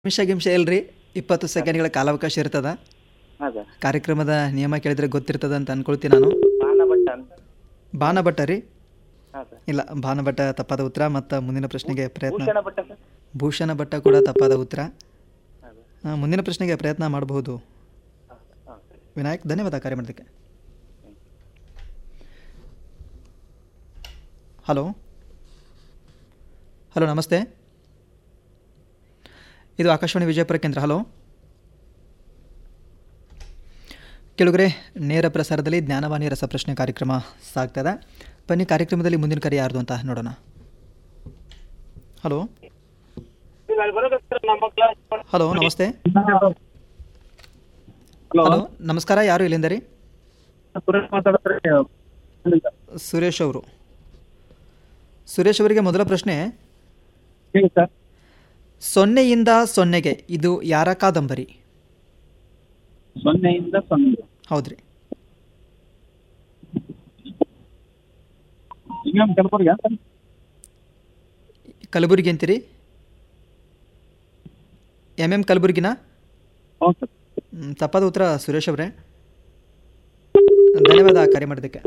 ನಿಮಿಷ ಗಿಮಿಷ ಇಲ್ರಿ ಇಪ್ಪತ್ತು ಸೆಕೆಂಡ್ಗಳ ಕಾಲಾವಕಾಶ ಇರ್ತದ ಹಾಂ ಸರ್ ಕಾರ್ಯಕ್ರಮದ ನಿಯಮ ಕೇಳಿದ್ರೆ ಗೊತ್ತಿರ್ತದ ಅಂತ ಅನ್ಕೊಳ್ತೀನಿ ನಾನು ಬಾಣಭಟ್ಟ ಅಂತ ಬಾನಭಟ್ಟ ರೀ ಹಾಂ ಸರ್ ಇಲ್ಲ ಭಾನಭಟ್ಟ ತಪ್ಪಾದ ಉತ್ತರ ಮತ್ತು ಮುಂದಿನ ಪ್ರಶ್ನೆಗೆ ಪ್ರಯತ್ನ ಭೂಷಣ ಭಟ್ಟ ಸರ್ ಭೂಷಣ ಭಟ್ಟ ಕೂಡ ತಪ್ಪಾದ ಉತ್ತರ ಹಾಂ ಸರ್ ಆ, ಮುಂದಿನ ಪ್ರಶ್ನೆಗೆ ಪ್ರಯತ್ನ ಮಾಡಬಹುದು ಹಾಂ ಹಾಂ ಸರಿ ವಿನಾಯಕ್ ಧನ್ಯವಾದ ಕಾರ್ಯ ಮಾಡೋದಕ್ಕೆ ಹಲೋ ಹಲೋ ನಮಸ್ತೆ ಇದು ಆಕಾಶವಾಣಿ ವಿಜಯಪುರ ಕೇಂದ್ರ ಹಲೋ ಕೆಳಗರೆ ನೇರ ಪ್ರಸಾರದಲ್ಲಿ ಜ್ಞಾನವಾಣಿ ರಸಪ್ರಶ್ನೆ ಕಾರ್ಯಕ್ರಮ ಸಾಗ್ತದೆ ಬನ್ನಿ ಕಾರ್ಯಕ್ರಮದಲ್ಲಿ ಮುಂದಿನ ಕರೆ ಯಾರ್ದು ಅಂತ ನೋಡೋಣ ಹಲೋ ಹಲೋ ನಮಸ್ತೆ ಹಲೋ ನಮಸ್ಕಾರ ಯಾರು ಇಲ್ಲಿಂದ ರೀ ಸುರೇಶ್ ಅವರು ಸುರೇಶ್ ಅವರಿಗೆ ಮೊದಲ ಪ್ರಶ್ನೆ ಸರ್ ಸೊನ್ನೆಯಿಂದ ಸೊನ್ನೆಗೆ ಇದು ಯಾರ ಕಾದಂಬರಿ ಸೊನ್ನೆಯಿಂದ ಸೊನ್ನೆ ಹೌದ್ರಿ ಇನ್ನೊಂದು ಕಲಬುರ್ಗಿ ಸರ್ ಕಲಬುರಗಿ ಅಂತೀರಿ ಎಮ್ ಎಮ್ ಕಲಬುರ್ಗಿನ ಹ್ಞೂ ಸರ್ ಹ್ಮ್, ತಪ್ಪಾದ ಉತ್ತರ ಸುರೇಶ್ ಅವರೇ ಧನ್ಯವಾದ ಕರೆ ಮಾಡಿದ್ದಕ್ಕೆ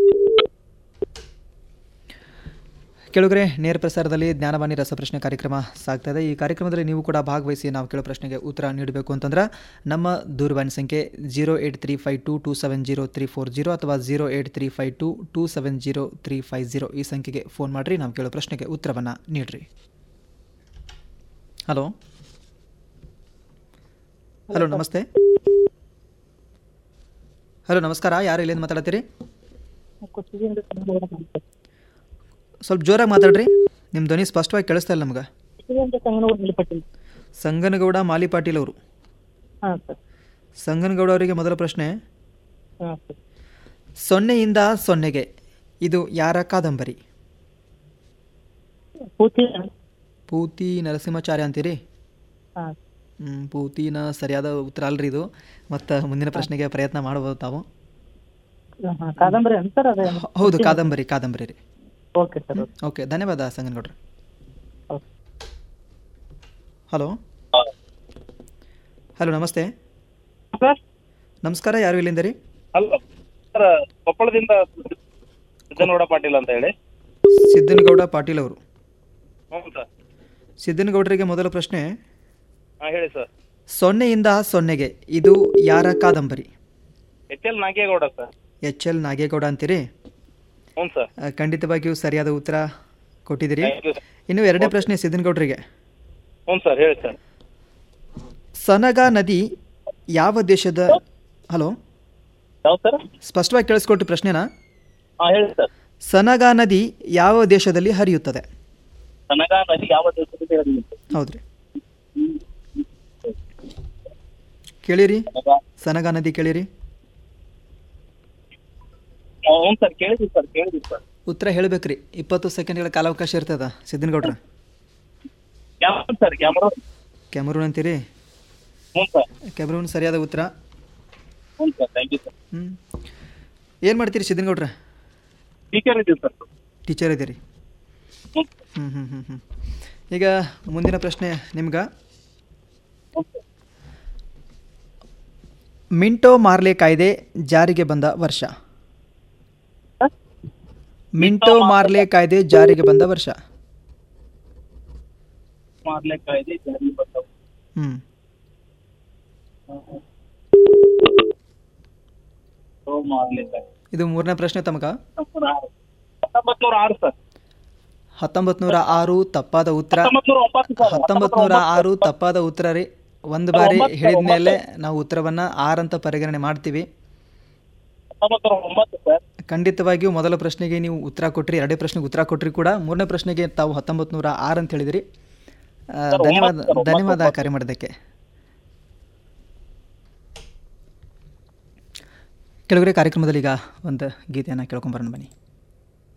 ಕೆಳಗರೆ ನೇರ ಪ್ರಸಾರದಲ್ಲಿ ಜ್ಞಾನವಾಣಿ ರಸಪ್ರಶ್ನೆ ಕಾರ್ಯಕ್ರಮ ಸಾಗ್ತಾ ಇದೆ ಈ ಕಾರ್ಯಕ್ರಮದಲ್ಲಿ ನೀವು ಕೂಡ ಭಾಗವಹಿಸಿ ನಾವು ಕೇಳೋ ಪ್ರಶ್ನೆಗೆ ಉತ್ತರ ನೀಡಬೇಕು ಅಂತಂದ್ರೆ ನಮ್ಮ ದೂರವಾಣಿ ಸಂಖ್ಯೆ zero eight three five two two seven zero three four zero ಅಥವಾ zero eight three five two two seven zero three five zero ಈ ಸಂಖ್ಯೆಗೆ ಫೋನ್ ಮಾಡಿರಿ ನಾವು ಕೇಳೋ ಪ್ರಶ್ನೆಗೆ ಉತ್ತರವನ್ನು ನೀಡ್ರಿ ಹಲೋ ಹಲೋ ನಮಸ್ತೆ ಹಲೋ ನಮಸ್ಕಾರ ಯಾರು ಇಲ್ಲಿಂದ ಮಾತಾಡತ್ತೀರಿ ಸ್ವಲ್ಪ ಜೋರಾಗಿ ಮಾತಾಡ್ರಿ ನಿಮ್ಮ ಧ್ವನಿ ಸ್ಪಷ್ಟವಾಗಿ ಕೇಳಿಸ್ತಾ ಇಲ್ಲ ನಮ್ಗೆ ಸಂಗನಗೌಡ ಮಾಲಿ ಪಾಟೀಲ್ ಅವರು ಹಾಂ ಸರ್ ಸಂಗನಗೌಡ ಅವರಿಗೆ ಮೊದಲ ಪ್ರಶ್ನೆ ಹಾಂ ಸರ್ ಸೊನ್ನೆಯಿಂದ ಸೊನ್ನೆಗೆ ಇದು ಯಾರ ಕಾದಂಬರಿ ಪೂತಿ ಪೂತಿ ನರಸಿಂಹಾಚಾರ್ಯ ಅಂತೀರಿ ಹಾಂ ಹ್ಮ್, ಪೂತಿನ ಸರಿಯಾದ ಉತ್ತರ ಅಲ್ರಿ ಇದು ಮತ್ತು ಮುಂದಿನ ಪ್ರಶ್ನೆಗೆ ಪ್ರಯತ್ನ ಮಾಡ್ಬೋದು ತಾವು ಹಾಂ ಕಾದಂಬರಿ ಅಂತ ಸರ್ ಅದೇ ಹ- ಹೌದು ಕಾದಂಬರಿ ಕಾದಂಬರಿ ರೀ ಓಕೆ ಸರ್ ಓಕೆ ಓಕೆ ಧನ್ಯವಾದ ಸಂಗನಗೌಡ್ರಿ ಓಕೆ ಹಲೋ ಹಲೋ ನಮಸ್ತೆ ಸರ್ ನಮಸ್ಕಾರ ಯಾರು ಇಲ್ಲಿಂದ ರೀ ಹಲೋ ಸರ್ ಕೊಪ್ಪಳದಿಂದ ಸಿದ್ದನಗೌಡ ಪಾಟೀಲ್ ಅಂತ ಹೇಳಿ ಸಿದ್ದನಗೌಡ ಪಾಟೀಲ್ ಅವರು ಹ್ಞೂ ಸರ್ ಸಿದ್ದನಗೌಡರಿಗೆ ಮೊದಲ ಪ್ರಶ್ನೆ ಹಾಂ ಹೇಳಿ ಸರ್ ಸೊನ್ನೆಯಿಂದ ಸೊನ್ನೆಗೆ ಇದು ಯಾರ ಕಾದಂಬರಿ H L Nagegowda sir H L Nagegowda ಅಂತೀರಿ ಹ್ಞೂ ಸರ್ ಆ, ಖಂಡಿತವಾಗಿಯೂ ಸರಿಯಾದ ಉತ್ತರ ಕೊಟ್ಟಿದ್ದೀರಿ ಥ್ಯಾಂಕ್ ಯು ಇನ್ನು ಎರಡನೇ ಪ್ರಶ್ನೆ ಸಿದ್ದನಗೌಡರಿಗೆ ಹ್ಞೂ ಸರ್ ಹೇಳಿ ಸರ್ ಸನಗ ನದಿ ಯಾವ ದೇಶದ ಹಲೋ ಯಾವ ಸರ್ ಸ್ಪಷ್ಟವಾಗಿ ಕೇಳಿಸ್ಕೊಟ್ರಿ ಪ್ರಶ್ನೆನ ಹಾಂ ಹೇಳಿ ಸರ್ ಸನಗ ನದಿ ಯಾವ ದೇಶದಲ್ಲಿ ಹರಿಯುತ್ತದೆ ಕನಗ ನದಿ ಯಾವ ದೇಶದಲ್ಲಿ ಹರಿಯುತ್ತೆ ಹೌದ್ರಿ ಕೇಳಿರಿ ಕನಗ ಸನಗ ನದಿ ಕೇಳಿರಿ ಹ್ಞೂ ಸರ್ ಕೇಳಿದ್ವಿ ಸರ್ ಕೇಳಿದ್ವಿ ಸರ್ ಉತ್ತರ ಹೇಳಬೇಕ್ರಿ ಇಪ್ಪತ್ತು ಸೆಕೆಂಡ್ಗಳ ಕಾಲಾವಕಾಶ ಇರ್ತದ ಸಿದ್ದನಗೌಡ್ರ ಕ್ಯಾಮ್ರಾ ಸರ್ ಕ್ಯಾಮ್ರಾ ಕ್ಯಾಮರೂನ್ ಅಂತೀರಿ ಹ್ಞೂ ಸರ್ ಕ್ಯಾಮರೂನ್ ಸರಿಯಾದ ಉತ್ತರ ಹ್ಞೂ ಸರ್ ಥ್ಯಾಂಕ್ ಯು ಸರ್ ಹ್ಞೂ ಏನು ಮಾಡ್ತೀರಿ ಸಿದ್ದನಗೌಡ್ರ ಸ್ಪೀಕರ್ ಇದೀವಿ ಸರ್ ಟೀಚರ್ ಇದ್ದೀರಿ ಹ್ಞೂ ಹ್ಞೂ ಹ್ಞೂ ಹ್ಞೂ ಹ್ಞೂ ಈಗ ಮುಂದಿನ ಪ್ರಶ್ನೆ ನಿಮ್ಗೆ ಹ್ಞೂ ಸರ್ ಮಿಂಟೋ ಮಾರ್ಲೆ ಕಾಯ್ದೆ ಜಾರಿಗೆ ಬಂದ ವರ್ಷ ಸರ್? ಮಿಂಟೋ ಮಾರ್ಲೆ ಕಾಯ್ದೆ ಜಾರಿಗೆ ಬಂದ ವರ್ಷ ಮಾರ್ಲೆಕಾಯ್ದೆ ಜಾರಿ ಬಂದವು ಹ್ಞೂ ಓ ಮಾರ್ಲೆಕಾಯ್ದೆ ಇದು ಮೂರನೇ ಪ್ರಶ್ನೆ ತಮಗ ಹತ್ತೊಂಬತ್ತು ನೂರ ಆರು ಸರ್ ಹತ್ತೊಂಬತ್ತು ನೂರ ಆರು ತಪ್ಪಾದ ಉತ್ತರ ಹತ್ತೊಂಬತ್ತು ನೂರ ಒಂಬತ್ತು ಸರ್ ಹತ್ತೊಂಬತ್ತು ನೂರ ಆರು ತಪ್ಪಾದ ಉತ್ತರ ರೀ ಒಂದು ಬಾರಿ ಹೇಳಿದ ಮೇಲೆ ನಾವು ಉತ್ತರವನ್ನು ಆರ್ ಅಂತ ಪರಿಗಣನೆ ಮಾಡ್ತೀವಿ ಹತ್ತೊಂಬತ್ತು ನೂರ ಒಂಬತ್ತು ಸರ್ ಖಂಡಿತವಾಗಿಯೂ ಮೊದಲ ಪ್ರಶ್ನೆಗೆ ನೀವು ಉತ್ತರ ಕೊಟ್ರಿ ಎರಡನೇ ಪ್ರಶ್ನೆಗೆ ಉತ್ತರ ಕೊಟ್ರಿ ಕೂಡ ಮೂರನೇ ಪ್ರಶ್ನೆಗೆ ತಾವು ಹತ್ತೊಂಬತ್ತು ನೂರ ಆರು ಅಂತ ಹೇಳಿದಿರಿ ಆ, ಧನ್ಯವಾದ ಧನ್ಯವಾದ ಕರೆ ಮಾಡಿದ್ದಕ್ಕೆ ಕೆಲವರೇ ಕಾರ್ಯಕ್ರಮದಲ್ಲಿ ಈಗ ಒಂದು ಗೀತೆಯನ್ನು ಕೇಳ್ಕೊಂಬರೋಣ ಬನ್ನಿ